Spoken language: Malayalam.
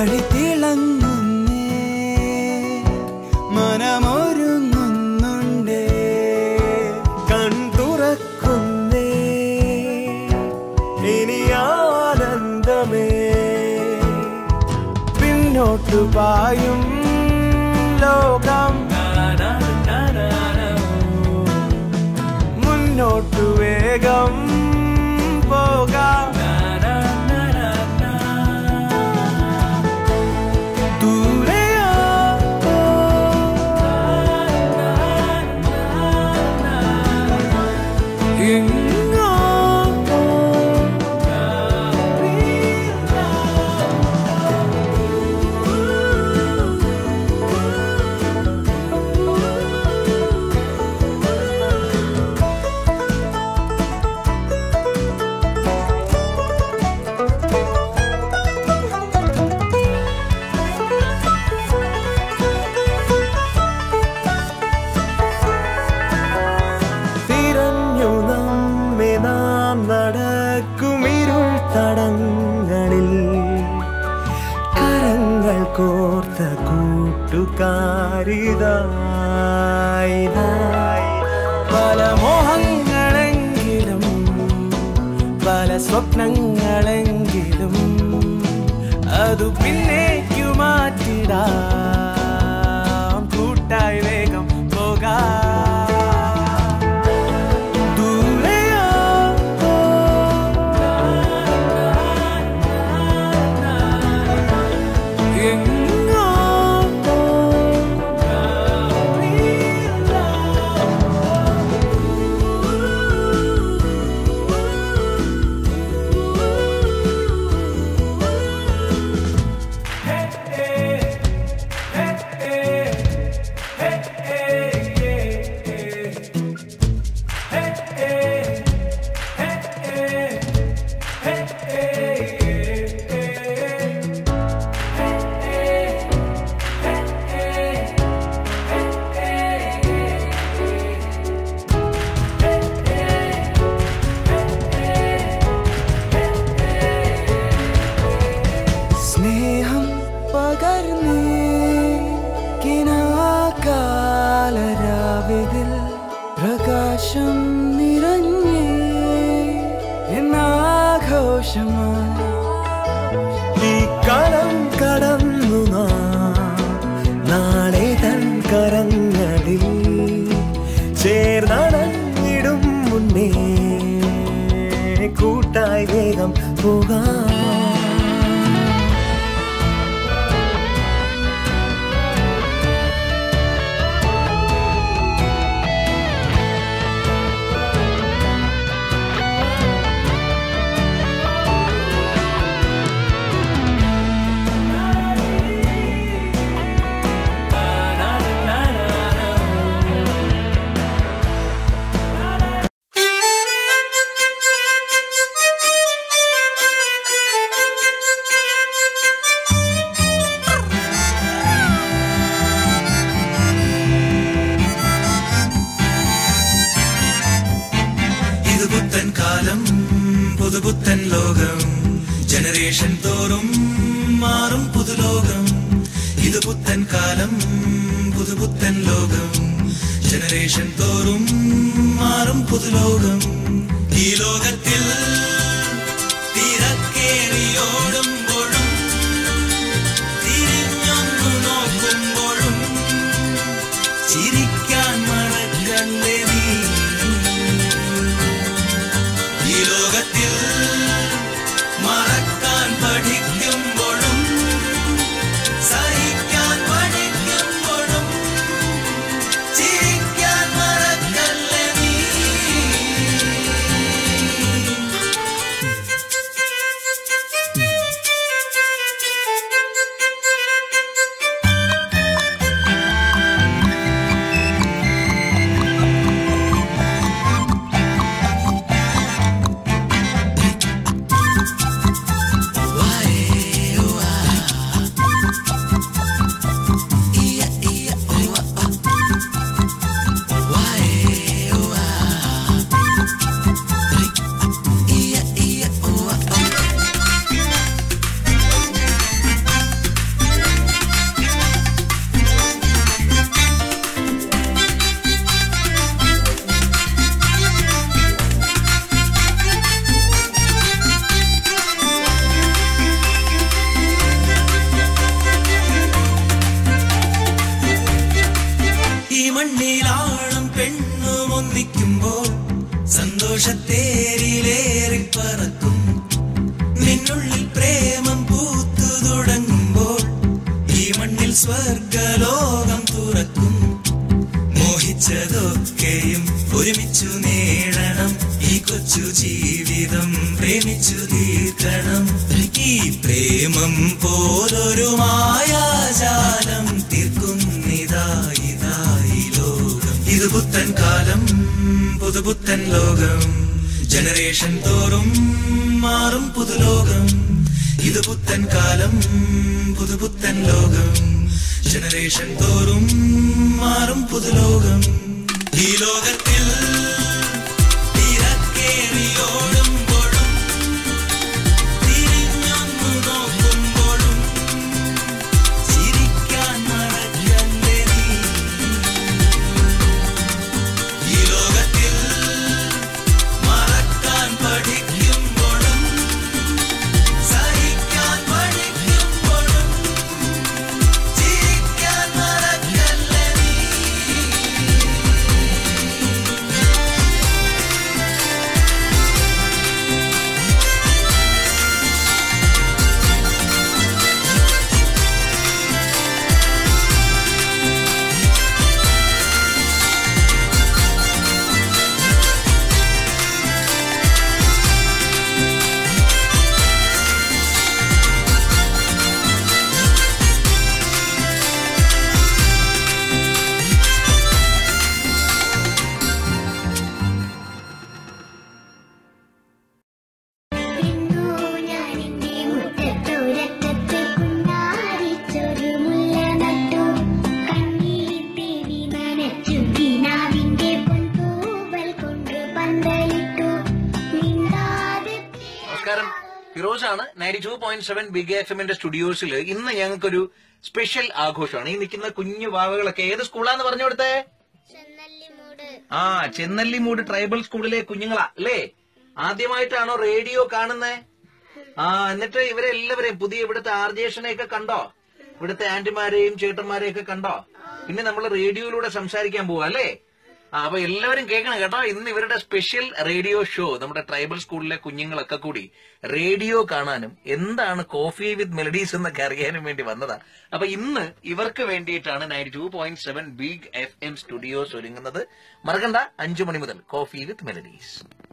വഴി തിളങ്ങുന്നേ മനമൊരുങ്ങുന്നുണ്ടേ കൺ തുറക്കുന്നേ ഇനി ആനന്ദമേ പിന്നോട്ടു പായും ലോകം മുന്നോട്ടു വേഗം പോകാം ദൂരെയോ എങ്ങോ തിരഞ്ഞു നമ്മെ നാം നടക്കുമിരുൾ തടങ്ങളിൽ കരങ്ങൾ കോർത്ത കൂട്ടുകാരിതായി പല മോഹങ്ങളെങ്കിലും പല സ്വപ്നങ്ങളെങ്കിലും അതു പിന്നേക്കു മാറ്റിടാം കൂട്ടായി വേഗം പോകാം ദൂരെയോ എങ്ങോ സ്നേഹം പകർന്നേ കിനാകാലരാവിതിൽ പ്രകാശം നിറഞ്ഞേ എന്നാഘോഷമായി ഈ കളം കടന്നു നാം നാളെ തൻ കരങ്ങളിൽ ചേർന്നടങ്ങിടും മുന്നേ കൂട്ടായി വേഗം പോകാം ഇത് പുത്തൻ കാലം പുതുപുത്തൻ ലോകം ജനറേഷൻ തോറും മാറും പുതുലോകം ഇത് പുത്തൻ കാലം പുതുപുത്തൻ ലോകം ജനറേഷൻ തോറും മാറും പുതുലോകം ഈ ലോകത്തിൽ തിരക്കേറിയോടുമ്പോഴും തിരിഞ്ഞൊന്നു നോക്കുമ്പോഴും ചിരിക്കാൻ മറക്കല്ലേ നീ ഈ ലോകത്തിൽ മറക്കാൻ പഠിക്കുമ്പോഴും സഹിക്കാൻ പഠിക്കുമ്പോഴും ചിരിക്കാൻ മറക്കല്ലേ നീ സന്തോഷത്തേരിലേറി പറക്കും നിന്നുള്ളിൽ പ്രേമം പൂത്തു തുടങ്ങുമ്പോൾ ഈ മണ്ണിൽ സ്വർഗലോകം തുറക്കും മോഹിച്ചതൊക്കെയും ഒരുമിച്ചു നേടണം ഈ കൊച്ചു ജീവിതം പ്രേമിച്ചു തീർക്കണം ഈ പ്രേമം പോലൊരു മായാജാലം തീർക്കുന്നിതായി ഇതായി ലോകം ഇത് പുത്തൻ കാലം പുതുപുത്തൻ ലോകം ജനറേഷൻ തോറും മാറും പുതുലോകം ഇത് പുത്തൻ കാലം പുതുപുത്തൻ ലോകം ജനറേഷൻ തോറും മാറും പുതുലോകം ഈ ലോകത്തിൽ തിരക്കേറിയോടുമ്പോഴും തിരിഞ്ഞൊന്നു നോക്കുമ്പോഴും ചിരിക്കാൻ മറക്കല്ലേ നീ ഈ ലോകത്തിൽ മറക്കാൻ പഠിക്കുമ്പോഴും സഹിക്കാൻ പഠിക്കുമ്പോഴും ചിരിക്കാൻ മറക്കല്ലേ നീ നിന്നു ഞാനിന്റെ മുറ്റത്തൊരറ്റത്ത് കുണ്ടാരിച്ചൊരു മുല്ല നട്ടു കണ്ണീർ തേവി നനച്ചു കിനാവിന്റെ പൊൻതൂവൽ കൊണ്ട് പന്തലിട്ടു മിണ്ടാതെ നമസ്കാരം ഫിറോസ് ആണ് ninety two point seven big F എമ്മിന്റെ സ്റ്റുഡിയോസിൽ ഇന്ന് ഞങ്ങൾക്കൊരു സ്പെഷ്യൽ ആഘോഷമാണ് ഈ നിൽക്കുന്ന കുഞ്ഞു വാവകളൊക്കെ ഏത് സ്കൂളാന്ന് പറഞ്ഞു കൊടുത്തേ ചെന്നല്ലിമൂട് ആ ചെന്നല്ലിമൂട് ട്രൈബൽ സ്കൂളിലെ കുഞ്ഞുങ്ങളാ അല്ലേ ആദ്യമായിട്ടാണോ റേഡിയോ കാണുന്നേ ആ എന്നിട്ട് ഇവരെല്ലാവരെയും പുതിയ ഇവിടുത്തെ ആർജേഷനെയൊക്കെ കണ്ടോ ഇവിടുത്തെ ആന്റിമാരെയും ചേട്ടന്മാരെയൊക്കെ കണ്ടോ പിന്നെ നമ്മൾ റേഡിയോയിലൂടെ സംസാരിക്കാൻ പോവാ അല്ലേ ആ, അപ്പൊ എല്ലാവരും കേൾക്കണം കേട്ടോ ഇന്ന് ഇവരുടെ സ്പെഷ്യൽ റേഡിയോ ഷോ നമ്മുടെ ട്രൈബൽ സ്കൂളിലെ കുഞ്ഞുങ്ങളൊക്കെ കൂടി റേഡിയോ കാണാനും എന്താണ് കോഫി വിത്ത് മെലഡീസ് എന്നൊക്കെ അറിയാനും വേണ്ടി വന്നതാ അപ്പൊ ഇന്ന് ഇവർക്ക് വേണ്ടിയിട്ടാണ് ninety two point seven big F M studios ഒരുങ്ങുന്നത് മറക്കണ്ട അഞ്ചു മണി മുതൽ കോഫി വിത്ത് മെലഡീസ്